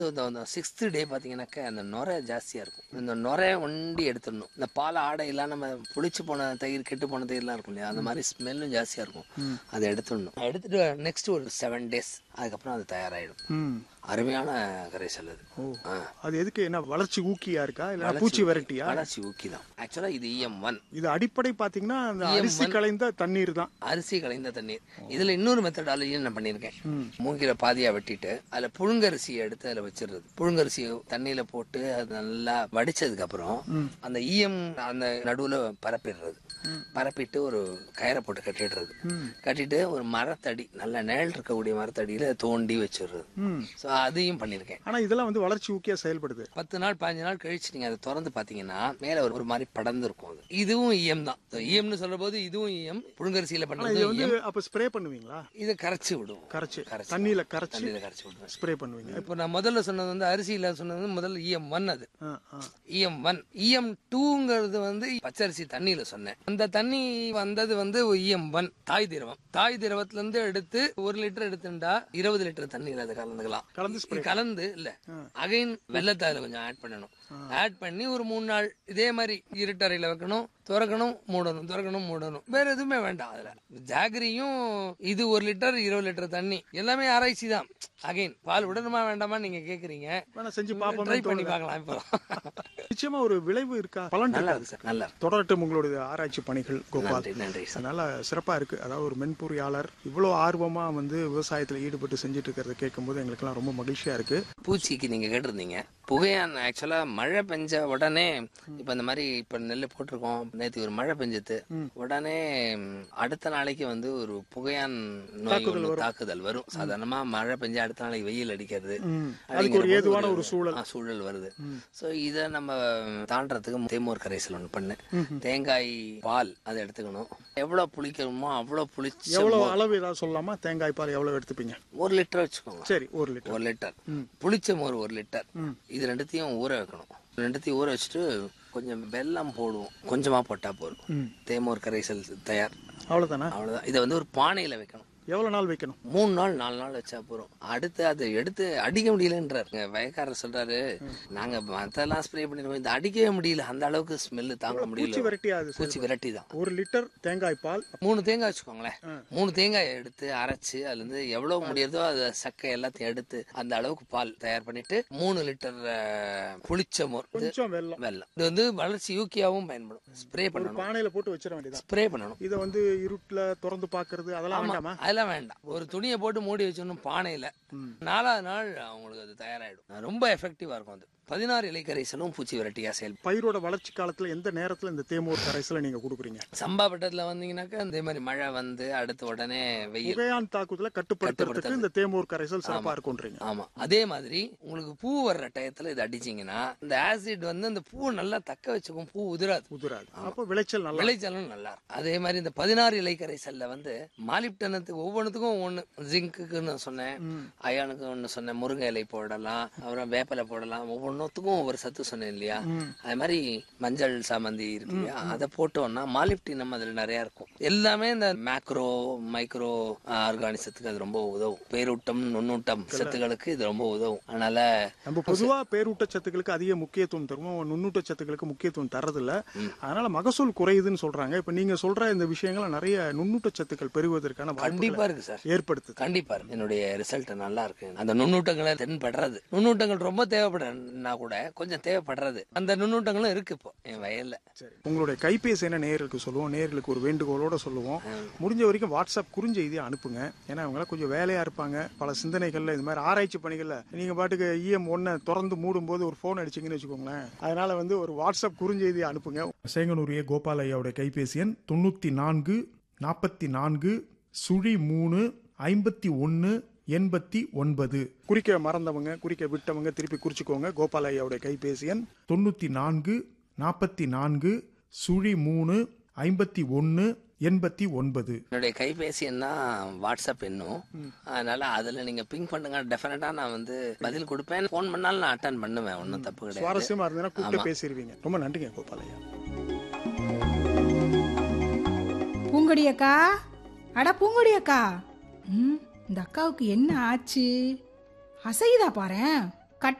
இந்த sixth day பார்த்தீங்கன்னாக்கா அந்த நுரை ஜாஸ்தியாக இருக்கும் இந்த நுரை ஒண்டி எடுத்துடணும் இந்த பால் ஆடையெல்லாம் நம்ம புளிச்சு போன தயிர் கெட்டு போன தயிர்லாம் இருக்கும் இல்லையா அந்த மாதிரி ஸ்மெல்லும் ஜாஸ்தியாக இருக்கும் அதை எடுத்துடணும் எடுத்துட்டு நெக்ஸ்ட் ஒரு செவன் டேஸ் அதுக்கப்புறம் அது தயாராகிடும் ம் அருமையான கரைசல் அது ஆ. அது எதுக்கு என்ன வளர்ச்சி ஊக்கியா இருக்கா இல்ல பூச்சி விரட்டியா வளர்ச்சி ஊக்கி தான் ஆக்சுவலாக இது இஎம் ஒன் இது அடிப்படை பாத்தீங்கன்னா அந்த அரிசி கலைந்த தண்ணீர் தான் அரிசி கலைந்த தண்ணீர் இதுல இன்னொரு மெத்தடாலஜி நான் பண்ணியிருக்கேன் மூங்கில பாதியா வெட்டிட்டு அதுல புழுங்கரிசியை எடுத்து அதுல வச்சிடுறது புழுங்கரிசியை தண்ணியில போட்டு அது நல்லா வடிச்சதுக்கு அப்புறம் அந்த ஈயம் அந்த நடுவுல பரப்பிடுறது பரப்பிட்டு ஒரு கயிறை போட்டு கட்டிடுறது கட்டிட்டு ஒரு மரத்தடி நல்ல நிழல் இருக்கக்கூடிய மரத்தடியில தோண்டி வச்சிடுறது ம் ஸோ அதையும் பண்ணியிருக்கேன் ஆனா இதெல்லாம் வந்து வளர்ச்சி ஊக்கியா செயல்படுது பத்து நாள் பதினஞ்சு நாள் கழிச்சு நீங்க அதை திறந்து பாத்தீங்கன்னா மேல ஒரு ஒரு மாதிரி படர்ந்து இருக்கும் அது இதுவும் ஈயம் தான் ஈயம்னு சொல்ற போது இதுவும் ஈயம் புழுங்கரிசியில ஆனா பண்றது இது வந்து அப்ப ஸ்ப்ரே பண்ணுவீங்களா இதை கரைச்சி விடுவோம் கரைச்சு கரைச்சு. தண்ணியில கரைச்சு தண்ணியில கரைச்சி விடுவேன் ஸ்ப்ரே பண்ணுவீங்க இப்போ நான் முதல்ல சொன்னது வந்து அரிசியில சொன்னது வந்து முதல்ல இஎம் ஒன் அது ஆ, ஆ. இஎம் ஒன் இஎம் டூங்கிறது வந்து பச்சரிசி தண்ணியில சொன்னேன் அந்த தண்ணி வந்தது வந்து இஎம் ஒன் தாய் திரவம் தாய் திரவத்துல இருந்து எடுத்து ஒரு லிட்டர் எடுத்துட்டா இருபது லிட்டர் தண்ணியில அதை கலந்துக்கலாம் கலந்து இது கலந்து இல்ல அகைன் வெள்ளத்தை அதுல கொஞ்சம் ஆட் பண்ணணும் ஆட் பண்ணி ஒரு மூணு நாள் இதே மாதிரி இருட்டறையில வைக்கணும் திறக்கணும் மூடணும் திறக்கணும் மூடணும் வேற எதுவுமே வேண்டாம் அதுல ஜாகரியும் இது ஒரு லிட்டர் இருபது லிட்டர் தண்ணி எல்லாமே ஆராய்ச்சி தான் அகைன் பால் விடணுமா வேண்டாமா நீங்க கேக்குறீங்க வேணா செஞ்சு பாப்போம் ட்ரை பண்ணி பார்க்கலாம் இப்போ நிச்சயமா ஒரு விளைவு இருக்கா பலன் நல்லா இருக்கா இருக்கு சார் நல்லா இருக்கு தொடரட்டும் உங்களுடைய ஆராய்ச்சி பணிகள் கோபால் நன்றி நன்றி சார் அதனால சிறப்பா இருக்கு அதாவது ஒரு மென்பொறியாளர் இவ்வளவு ஆர்வமா வந்து விவசாயத்துல ஈடுபட்டு செஞ்சுட்டு இருக்கிறத கேட்கும்போது எங்களுக்கெல்லாம் ரொம்ப மகிழ்ச்சியா இருக்கு பூச்சிக்கு நீங்க கேட்டிருந்தீங்க புகையான் ஆக்சுவலா மழை பெஞ்ச உடனே இப்ப இந்த மாதிரி இப்ப நெல் போட்டிருக்கோம் நேத்து ஒரு மழை பெஞ்சது உடனே ம், அடுத்த நாளைக்கு வந்து ஒரு புகையான் நோய் ஒண்ணு தாக்குதல் வரும் சாதாரணமா மழை பெஞ்ச அடுத்த நாளைக்கு வெயில் அடிக்கிறது ம். அப்படிங்கிற அதுக்கு ஒரு போது ஏதுவான ஒரு சூழல் ஆ, சூழல் வருது சோ இத நம்ம தாண்டறதுக்கு தேமூர் கரைசல் ஒண்ணு பண்ணு தேங்காய் பால் அதை எடுத்துக்கணும் எவ்வளவு புளிக்கணுமோ அவ்வளவு புளிச்ச எவ்வளவு அளவு ஏதாவது சொல்லலாமா தேங்காய் பால் எவ்வளவு எடுத்துப்பீங்க ஒரு லிட்டர் வச்சுக்கோங்க சரி ஒரு லிட்டர் ஒரு லிட்டர் புளிச்ச மோர் ஒரு லிட்டர் இது ரெண்டுத்தையும் ஊற வைக்கணும் ரெண்டுத்தையும் ஊற வச்சுட்டு கொஞ்சம் வெல்லம் போடுவோம் கொஞ்சமா போட்டா போதும் தேமோர் கரைசல் தயார் அவ்வளவுதானா அவ்வளவுதான் இதை வந்து ஒரு பானையில வைக்கணும் எவ்வளவு நாள் வைக்கணும் மூணு நாள் நாலு நாள் வச்சா போறோம் அடுத்து அதை எடுத்து அடிக்க முடியலன்றாரு இங்க வயக்காரர் சொல்றாரு நாங்க மத்தெல்லாம் ஸ்ப்ரே பண்ணிருக்கோம் இந்த அடிக்கவே முடியல அந்த அளவுக்கு ஸ்மெல்லு தாங்க பூச்சி முடியல விரட்டி அது பூச்சி விரட்டி தான் ஒரு லிட்டர் தேங்காய் பால் மூணு தேங்காய் வச்சுக்கோங்களேன் மூணு தேங்காய் எடுத்து அரைச்சு அதுல இருந்து எவ்வளவு முடியுதோ அதை சக்கை எல்லாத்தையும் எடுத்து அந்த அளவுக்கு பால் தயார் பண்ணிட்டு மூணு லிட்டர் அஹ், புளிச்ச மோர் இது கொஞ்சம் வெல்லம் வெல்லம் இது வந்து வளர்ச்சி யூக்கியாவும் பயன்படும் ஸ்ப்ரே பண்ணணும் பானையில போட்டு வச்சிட வேண்டியதான் ஸ்ப்ரே பண்ணணும் இதை வந்து இருட்டுல திறந்து பாக்குறது அதெல்லாம் வேண்டாமா அதெல்லாம் வேண்டாம் ஒரு துணியை போட்டு மூடி வச்சிடணும் பானையில நாலாவது நாள் அவங்களுக்கு அது தயாராயிடும் ரொம்ப எஃபெக்டிவா இருக்கும் அது பதினாறு இலை கரைசலும் பூச்சி விரட்டியா செயல் பயிரோட வளர்ச்சி காலத்துல எந்த நேரத்துல இந்த தேமூர் கரைசலை நீங்க கொடுக்குறீங்க சம்பா பட்டத்துல வந்தீங்கன்னாக்கா இதே மாதிரி மழை வந்து அடுத்த உடனே வெயில் புகையான் தாக்குதல கட்டுப்படுத்துறதுக்கு இந்த தேமூர் கரைசல் சிறப்பா இருக்கும்ன்றீங்க ஆமா அதே மாதிரி உங்களுக்கு பூ வர்ற டயத்துல இது அடிச்சீங்கன்னா இந்த ஆசிட் வந்து அந்த பூ நல்லா தக்க வச்சுக்கும் பூ உதிராது உதிராது அப்போ விளைச்சல் நல்லா விளைச்சலும் நல்லா இருக்கும் அதே மாதிரி இந்த பதினாறு இலை கரைசல்ல வந்து மாலிப்டனத்துக்கு ஒவ்வொன்றுத்துக்கும் ஒண்ணு ஜிங்க்குன்னு சொன்னேன் அயானுக்கு ஒண்ணு சொன்னேன் முருங்கை இலை போடலாம் அப்புறம் வேப்பிலை போடலாம் ஒவ்வொன்றுத்துக்கும் ஒவ்வொரு சத்து சொன்னேன் இல்லையா அது மாதிரி மஞ்சள் சாமந்தி இருக்கு இல்லையா அதை போட்டோம்னா மாலிப்டினம் அதுல நிறைய இருக்கும் எல்லாமே இந்த மேக்ரோ மைக்ரோ ஆர்கானிசத்துக்கு அது ரொம்ப உதவும் பேரூட்டம் நுண்ணூட்டம் சத்துக்களுக்கு இது ரொம்ப உதவும் அதனால நம்ம பொதுவா பேரூட்டச்சத்துக்களுக்கு அதிக முக்கியத்துவம் தருவோம் நுண்ணூட்டச்சத்துக்களுக்கு முக்கியத்துவம் தரதில்ல அதனால மகசூல் குறையுதுன்னு சொல்றாங்க இப்ப நீங்க சொல்ற இந்த விஷயங்களை நிறைய நுண்ணூட்டச்சத்துக்கள் பெறுவதற்கான வாய்ப்புகளை கண்டிப்பா இருக்கு சார் ஏற்படுத்துது கண்டிப்பா இருக்கு. என்னுடைய ரிசல்ட் நல்லா இருக்கு அந்த நுண்ணூட்டங்களை தென்படுறது நுண்ணூட்டங்கள் ரொம்ப தேவைப்படுறா கூட கொஞ்சம் தேவைப்படுறது அந்த நுண்ணூட்டங்களும் இருக்கு இப்போ என் வயல்ல சரி உங்களுடைய கைபேசி என்ன நேயர்களுக்கு சொல்லுவோம் நேயர்களுக்கு ஒரு வேண்டுகோளோட சொல்லுவோம் முடிஞ்ச வரைக்கும் வாட்ஸ்அப் குறுஞ்செய்தியை அனுப்புங்க ஏன்னா அவங்க கொஞ்சம் வேலையா இருப்பாங்க பல சிந்தனைகள்ல இந்த மாதிரி ஆராய்ச்சி பணிகள்ல நீங்க பாட்டுக்கு இஎம் ஒன்ன திறந்து மூடும் போது ஒரு போன் அடிச்சீங்கன்னு வச்சுக்கோங்களேன் அதனால வந்து ஒரு வாட்ஸ்அப் குறுஞ்செய்தியை அனுப்புங்க சேங்கனூர் ஏ கோபால் ஐயாவுடைய கைபேசி எண் தொண்ணூத்தி நான்கு நாற்பத்தி நான்கு சுழி மூணு ஐம்பத்தி ஒன்னு எண்பத்தி ஒன்பது குறிக்க மறந்தவங்க குறிக்க விட்டவங்க திருப்பி குறிச்சுக்கோங்க கோபால் ஐயாவுடைய கைபேசி எண் தொண்ணூத்தி நான்கு நாற்பத்தி நான்கு சுழி மூணு ஐம்பத்தி ஒன்னு எண்பத்தி ஒன்பது என்னுடைய கைபேசி என்ன வாட்ஸ்அப் என்னும் அதனால அதுல நீங்க பிங் பண்ணுங்க டெஃபினட்டா நான் வந்து பதில் கொடுப்பேன் ஃபோன் பண்ணாலும் நான் அட்டன் பண்ணுவேன் ஒன்றும் தப்பு கிடையாது சுவாரஸ்யமா இருந்ததுன்னா கூப்பிட்டு பேசிடுவீங்க ரொம்ப நன்றிங்க கோபால் ஐயா பூங்கொடி அக்கா அட பூங்கொடி அக்கா ம் இந்த அக்காவுக்கு என்ன ஆச்சு அசையுதா பாரேன்